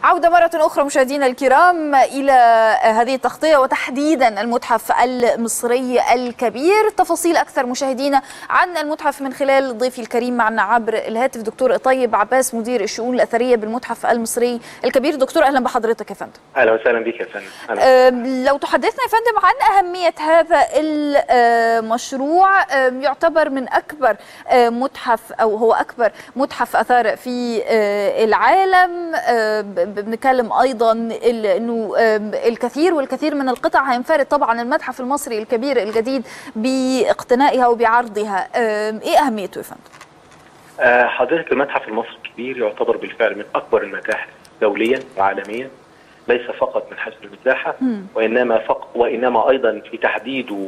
عودة مرة أخرى مشاهدينا الكرام إلى هذه التغطية وتحديدا المتحف المصري الكبير تفاصيل أكثر مشاهدينا عن المتحف من خلال ضيفي الكريم معنا عبر الهاتف دكتور طيب عباس مدير الشؤون الأثرية بالمتحف المصري الكبير دكتور أهلا بحضرتك يا فندم اهلا وسهلا بك يا فندم أهلا. أه لو تحدثنا يا فندم عن أهمية هذا المشروع أه يعتبر من أكبر أه متحف أو هو أكبر متحف أثار في أه العالم أه بنتكلم ايضا انه الكثير والكثير من القطع هينفرد طبعا المتحف المصري الكبير الجديد باقتنائها وبعرضها ايه اهميته يا فندم؟ حضرتك المتحف المصري الكبير يعتبر بالفعل من اكبر المتاحف دوليا وعالميا ليس فقط من حيث المساحه وانما فقط وانما ايضا في تحديده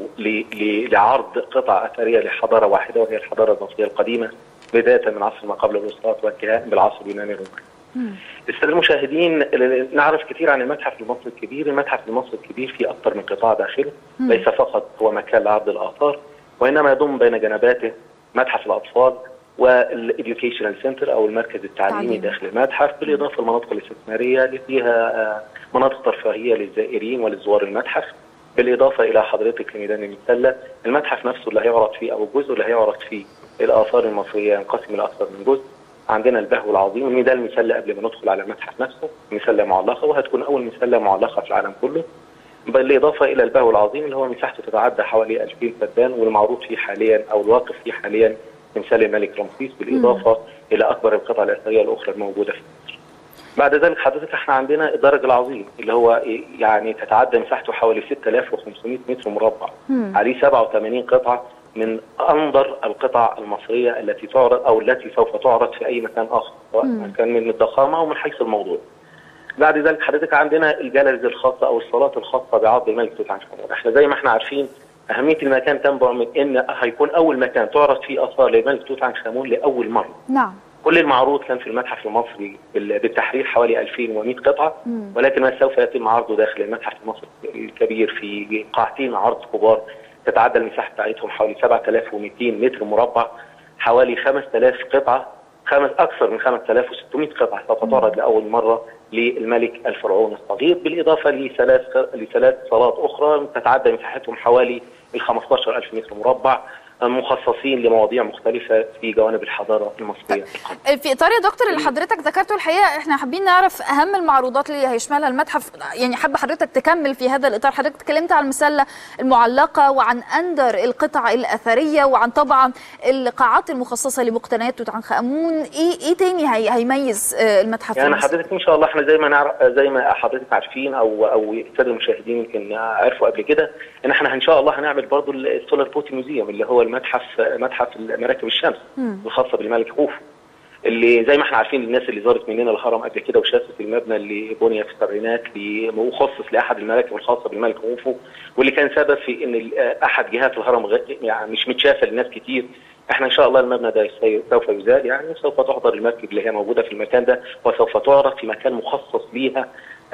لعرض قطع اثريه لحضاره واحده وهي الحضاره المصريه القديمه بدايه من عصر ما قبل الاسرات وانتهاء بالعصر اليوناني الروماني. الساده المشاهدين نعرف كثير عن المتحف المصري الكبير، المتحف المصري الكبير فيه اكثر من قطاع داخله، مم. ليس فقط هو مكان لعرض الاثار وانما يضم بين جنباته متحف الاطفال والإديوكيشنال سنتر او المركز التعليمي تعليم. داخل المتحف بالاضافه للمناطق الاستثماريه اللي فيها مناطق ترفيهيه للزائرين ولزوار المتحف بالاضافه الى حضرتك لميدان المسله، المتحف نفسه اللي هيعرض فيه او الجزء اللي هيعرض فيه الاثار المصريه ينقسم الى اكثر من جزء عندنا البهو العظيم الميدان المسله قبل ما ندخل على المتحف نفسه مسله معلقه وهتكون اول مسله معلقه في العالم كله بالاضافه الى البهو العظيم اللي هو مساحته تتعدى حوالي 2000 فدان والمعروض فيه حاليا او الواقف فيه حاليا تمثال الملك رمسيس بالاضافه مم. الى اكبر القطع الاثريه الاخرى الموجوده في مصر. بعد ذلك حضرتك احنا عندنا الدرج العظيم اللي هو يعني تتعدى مساحته حوالي 6500 متر مربع مم. عليه 87 قطعه من انظر القطع المصريه التي تعرض او التي سوف تعرض في اي مكان اخر سواء كان من الضخامه او من حيث الموضوع. بعد ذلك حضرتك عندنا الجاليريز الخاصه او الصالات الخاصه بعرض الملك توت عنخ امون، احنا زي ما احنا عارفين اهميه المكان تنبع من ان هيكون اول مكان تعرض فيه اثار للملك توت عنخ امون لاول مره. نعم. كل المعروض كان في المتحف المصري بالتحرير حوالي 2100 قطعه مم. ولكن ما سوف يتم عرضه داخل المتحف المصري الكبير في قاعتين عرض كبار تتعدى المساحه بتاعتهم حوالي 7200 متر مربع حوالي 5000 قطعه خمس اكثر من 5600 قطعه سوف تعرض لاول مره للملك الفرعون الصغير بالاضافه لثلاث لثلاث صالات اخرى تتعدى مساحتهم حوالي ال 15000 متر مربع مخصصين لمواضيع مختلفة في جوانب الحضارة المصرية في إطار يا دكتور اللي حضرتك ذكرته الحقيقة احنا حابين نعرف أهم المعروضات اللي هيشملها المتحف يعني حابة حضرتك تكمل في هذا الإطار حضرتك اتكلمت عن المسلة المعلقة وعن أندر القطع الأثرية وعن طبعا القاعات المخصصة لمقتنيات توت عنخ آمون إيه إيه تاني هي هيميز المتحف يعني حضرتك إن شاء الله احنا زي ما نعرف زي ما حضرتك عارفين أو أو السادة المشاهدين يمكن عرفوا قبل كده إن احنا إن شاء الله هنعمل برضو السولار بوتي ميوزيوم اللي هو المتحف متحف مراكب الشمس مم. الخاصه بالملك خوفو اللي زي ما احنا عارفين الناس اللي زارت مننا الهرم قبل كده وشافت المبنى اللي بني في السبعينات مخصص لاحد المراكب الخاصه بالملك خوفو واللي كان سبب في ان احد جهات الهرم يعني مش متشافه لناس كتير احنا ان شاء الله المبنى ده سوف يزال يعني وسوف تحضر المركب اللي هي موجوده في المكان ده وسوف تعرض في مكان مخصص ليها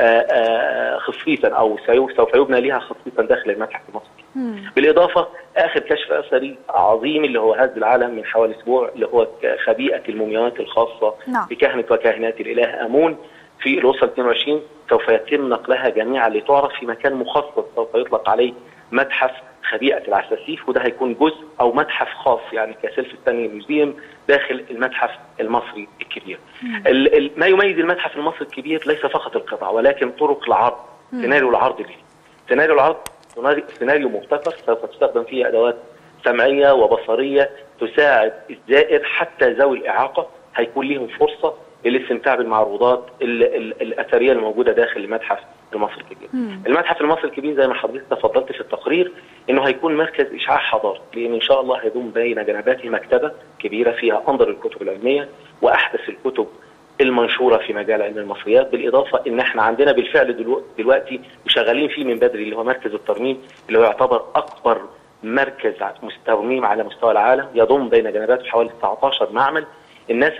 خصيصا او سوف يبنى لها خصيصا داخل المتحف المصري. بالاضافه اخر كشف اثري عظيم اللي هو هز العالم من حوالي اسبوع اللي هو خبيئه المومياوات الخاصه نعم. بكهنه وكاهنات الاله امون في الاسره 22 سوف يتم نقلها جميعا لتعرض في مكان مخصص سوف يطلق عليه متحف خبيئه العساسيف وده هيكون جزء او متحف خاص يعني كسيلف ستانلي ميوزيوم داخل المتحف المصري الكبير. ال ال ما يميز المتحف المصري الكبير ليس فقط القطع ولكن طرق العرض سيناريو العرض ليه. سيناريو العرض سيناريو مبتكر سوف تستخدم فيه ادوات سمعيه وبصريه تساعد الزائر حتى ذوي الاعاقه هيكون لهم فرصه للاستمتاع بالمعروضات ال ال الاثريه الموجوده داخل المتحف المصري الكبير. مم. المتحف المصري الكبير زي ما حضرتك تفضلت في التقرير انه هيكون مركز اشعاع حضاري لان ان شاء الله هيضم بين جنباته مكتبه كبيره فيها انظر الكتب العلميه واحدث الكتب المنشوره في مجال علم المصريات بالاضافه ان احنا عندنا بالفعل دلوقتي وشغالين فيه من بدري اللي هو مركز الترميم اللي هو يعتبر اكبر مركز ترميم على مستوى العالم يضم بين جنباته حوالي 19 معمل الناس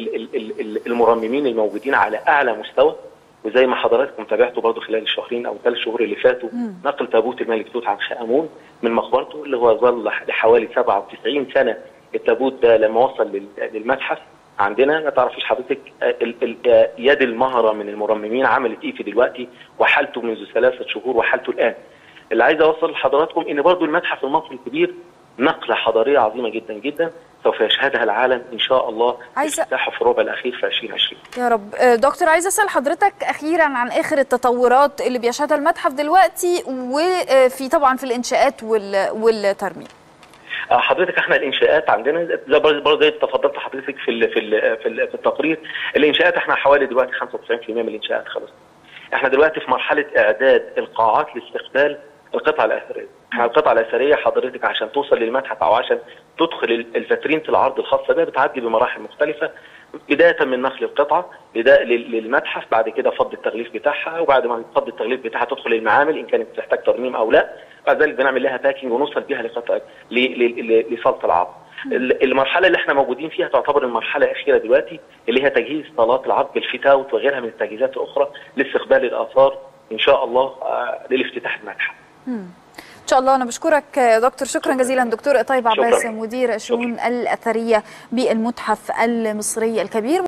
المرممين الموجودين على اعلى مستوى وزي ما حضراتكم تابعتوا برضه خلال الشهرين او الثلاث شهور اللي فاتوا مم. نقل تابوت الملك توت عنخ امون من مقبرته اللي هو ظل لحوالي 97 سنه التابوت ده لما وصل لل- للمتحف عندنا ما تعرفيش حضرتك ال- ال- يد المهره من المرممين عملت ايه في دلوقتي وحالته منذ ثلاثه شهور وحالته الان. اللي عايز اوصل لحضراتكم ان برضو المتحف المصري الكبير نقله حضاريه عظيمه جدا جدا سوف يشهدها العالم ان شاء الله عايزة- افتتاحه في الربع الاخير في 2020. يا رب آه، دكتور عايزه اسال حضرتك اخيرا عن اخر التطورات اللي بيشهدها المتحف دلوقتي وفي طبعا في الانشاءات وال- والترميم آه، حضرتك احنا الانشاءات عندنا زي برضه برضه زي ما تفضلت حضرتك في ال في ال في, ال في التقرير الانشاءات احنا حوالي دلوقتي 95% من الانشاءات خلص احنا دلوقتي في مرحله اعداد القاعات لاستقبال القطع الاثريه احنا القطع الاثريه حضرتك عشان توصل للمتحف او عشان تدخل ال- الفاترينه العرض الخاصه بها بتعدي بمراحل مختلفه بدايه من نقل القطعه لدا- لل- للمتحف بعد كده فض التغليف بتاعها وبعد ما فض التغليف بتاعها تدخل المعامل ان كانت تحتاج ترميم او لا بعد ذلك بنعمل لها باكينج ونوصل بيها لقطع ل- ل- ل- لصاله العرض ال- المرحله اللي احنا موجودين فيها تعتبر المرحله الاخيره دلوقتي اللي هي تجهيز صالات العرض بالفيتاوت وغيرها من التجهيزات الاخرى لاستقبال الاثار ان شاء الله آه، للافتتاح المتحف ان شاء الله انا بشكرك يا دكتور شكرا جزيلا دكتور طيب شكراً. عباس مدير الشؤون الاثريه بالمتحف المصري الكبير